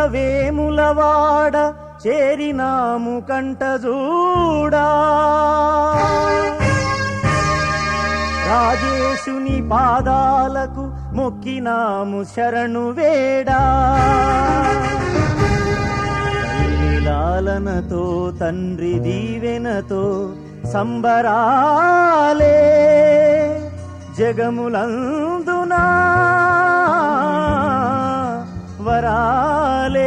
వేములవాడ చేరినాము కంటజూడా రాజేశుని పాదాలకు మొక్కినాము శరణు వేడా తల్లి లాలనతో తండ్రి దీవెనతో సంబరాలే జగములందునా వరాలే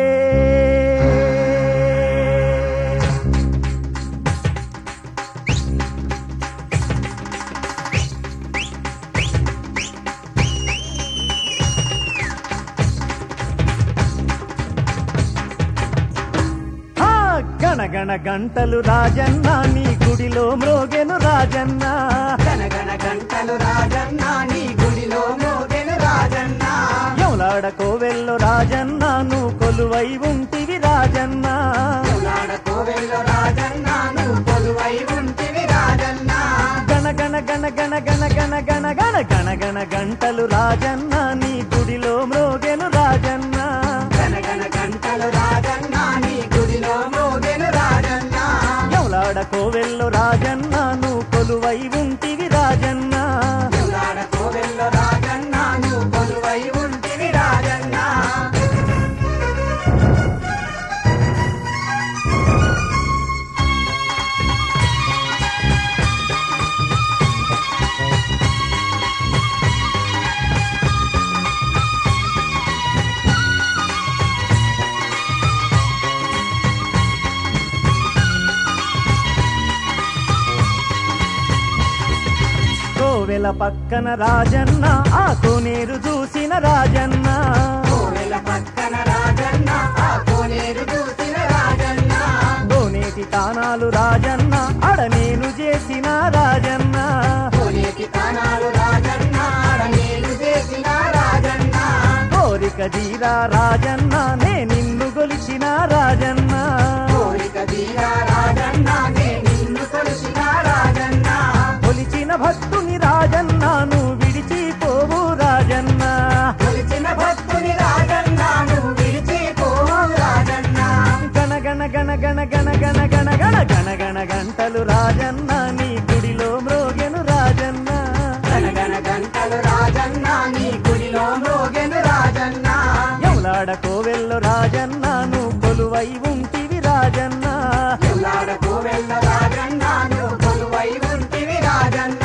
ఆ గణగణ గంటలు రాజన్న నీ గుడిలో మ్రోగెను రాజన్న గణగణ గంటలు రాజన్న నీ గుడిలో మోగెను రాజన్న యములాడ కోవెల్లో రాజన్న నువ్వు కొలువై ఉంటివి రాజన్న నాడ కోవెల్లో రాజన్న నువ్వు కొలువై ఉంటివి రాజన్న గణ గణ గణ గణ గణ గణ గణ గణ గణ గణ గంటలు రాజన్న నీ గుడిలో మ్రోగెను రాజన్న గణగణ గంటలు రాజన్న నీ గుడిలో మోగెను రాజన్న యములాడ కోవెల్లో రాజన్న నువ్వు కొలువై ఉంటివి రాజన్న నాడ కోవెల్లో రాజన్న నువ్వు కొలువై ఉంటివి రాజన్న కోవెల పక్కన రాజన్న ఆ కోనేరు చూసిన రాజన్న కోవెల పక్కన రాజన్న ఆ కోనేరు చూసిన రాజన్న కోనేటి తానాలు రాజన్న అడ నేను చేసిన రాజన్న కోనేటి తానాలు రాజన్న ఆడ నేను చేసిన రాజన్న కోరిక తీరా రాజన్న నే నిన్ను గొలిచిన రాజన్న కోరిక తీరా రాజన్న నే నిన్ను కొలిసిన రాజన్న కొలిచిన భక్తుని రాజన్న నువ్వు విడిచిపోవు రాజన్న కొలిచిన భక్తుని రాజన్న నువ్వు విడిచిపోవు రాజన్న గణ గణ గణ గణ గణ గణ గణ గణ గణ గణ గంటలు రాజన్న నీ గుడిలో మ్రోగెను రాజన్న గణగణ గంటలు రాజన్న నీ గుడిలో మోగెను రాజన్న యములాడ కోవెల్లో రాజన్న నువ్వు కొలువై ఉంటివి రాజన్న ఎల్లాడ కోవెల్ల రాజన్న నువ్వు కొలువై ఉంటివి రాజన్న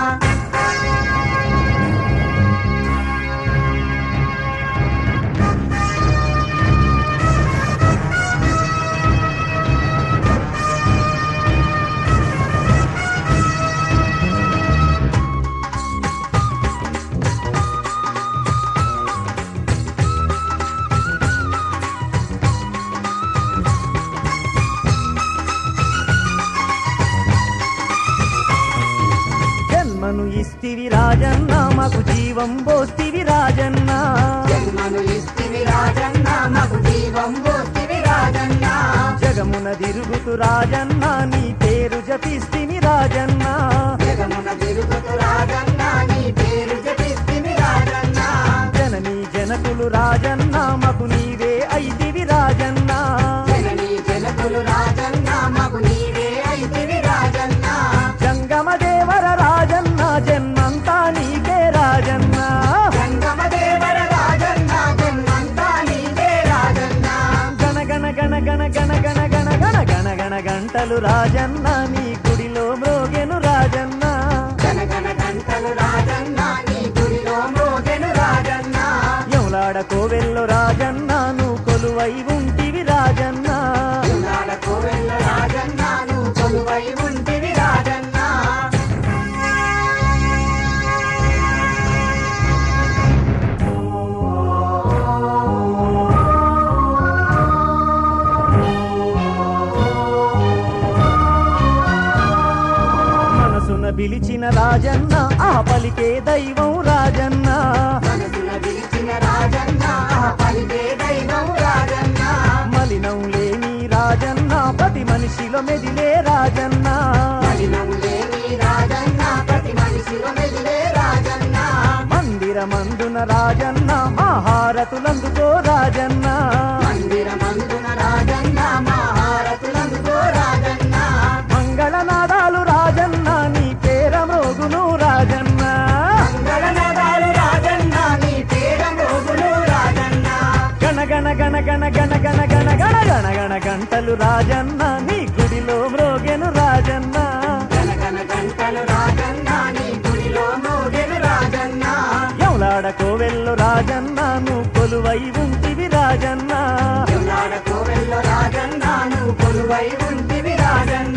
జన్మను ఇస్తివి రాజన్న మాకు జీవం పోస్తివి రాజన్న జన్మను ఇస్తివి రాజన్న మగు జీవం పోస్తివి రాజన్న జగమున తిరుగుతు రాజన్న నీ పేరు జపిస్తిని రాజన్న జగమున తిరుగుతు రాజన్న నీ పేరు జపిస్తివి రాజన్న జననీ జనకులు రాజన్న మాకు నీవే ఐదివి రాజన్న జననీ జనకులు రాజన్న మగు నీవే అయితివి రాజన్న జంగమ దేవర రాజన్న జన్మంతా నీకే రాజన్న గంగమ దేవర రాజన్న జన్మంతా నీవే రాజన్న గణ గణ గణ గణ గణ గణ గణ గణ గణ గణ గంటలు రాజన్న నీ గుడిలో మ్రోగెను రాజన్న గణగణ గంటలు రాజన్న నీ గుడిలో మోగెను రాజన్న యములాడ కోవెల్లో రాజన్న నువ్వు కొలువై ఉంటివి రాజన్న ఎల్లాడ కోవెల్ల రాజన్న నువ్వు కొలువై ఉంటివి రాజన్న మనసున పిలిచిన రాజన్న ఆ పలికే దైవం రాజన్న మనసున పిలిచిన రాజన్న ఆ పలికే దైవం రాజన్న మలినం లేని రాజన్న ప్రతి మనిషిలో మెదిలే రాజన్న మలినం లేని రాజన్న ప్రతి మనిషిలో మెదిలే రాజన్న మందిర మందున రాజన్న ఆహారతులందుకో రాజన్న మందిర గంటలు రాజన్న నీ గుడిలో మ్రోగెను రాజన్న గనగన గంటలు రాజన్న నీ గుడిలో మోగెను రాజన్న ఎవలాడ కోవెల్లో రాజన్న నువ్వు కొలువై ఉంటివి రాజన్న ఎవలాడ కోవెల్లో రాజన్న నువ్వు కొలువై ఉంటివి రాజన్న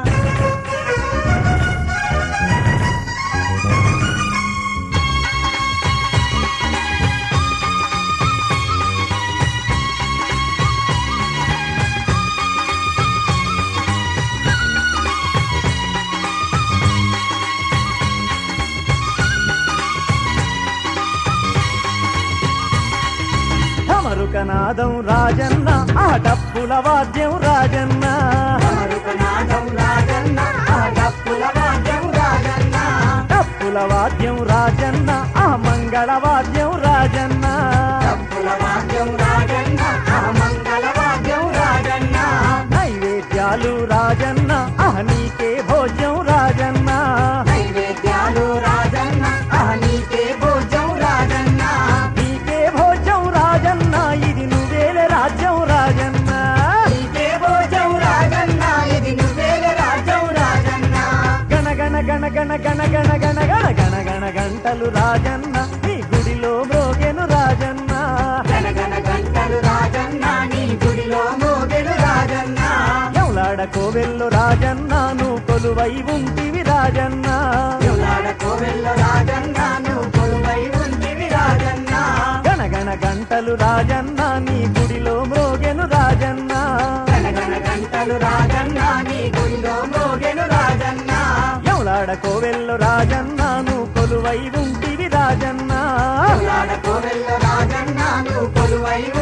అమరుకనాదం రాజన్న ఆ డప్పుల వాద్యం రాజన్న మరుకనాదం రాజన్న ఆ డప్పుల వాద్యం రాజన్న డప్పుల వాద్యం రాజన్న ఆ మంగళ వాద్యం రాజన్న డప్పుల వాద్యం రాజన్న ఆ మంగళ వాద్యం రాజన్న నైవేద్యాలు రాజన్న ఆ నీకే భోజ్యం రాజన్న నైవేద్యాలు రాజన్న ఆ నీకే భోజం రాజన్న నీకే భోజ్యం రాజన్న ఇది నువ్వేలే రాజ్యం రాజన్న నీకే భోజం రాజన్న ఇది నువ్వేలే రాజ్యం రాజన్న గణగణ గణ గణ గణ గణ గణ గణ గణ గణ గంటలు రాజన్న నీ గుడిలో మ్రోగెను రాజన్న గనగన గంటలు రాజన్న నీ గుడిలో మోగెను రాజన్న ఎవలాడ కోవెల్లో రాజన్న నువ్వు కొలువై ఉంటివి రాజన్న ఎవలాడ కోవెల్లో రాజన్న నువ్వు కొలువై ఉంటివి రాజన్న గణగణ గంటలు రాజన్న నీ గుడిలో మ్రోగెను రాజన్న గనగన గంటలు రాజన్న నీ గుడిలో మోగెను రాజన్న ఎవలాడ కోవెల్లో రాజన్న నువ్వు కొలువై ఉంటివి రాజన్న ఎవలాడ కోవెల్లో రాజన్న నువ్వు కొలువై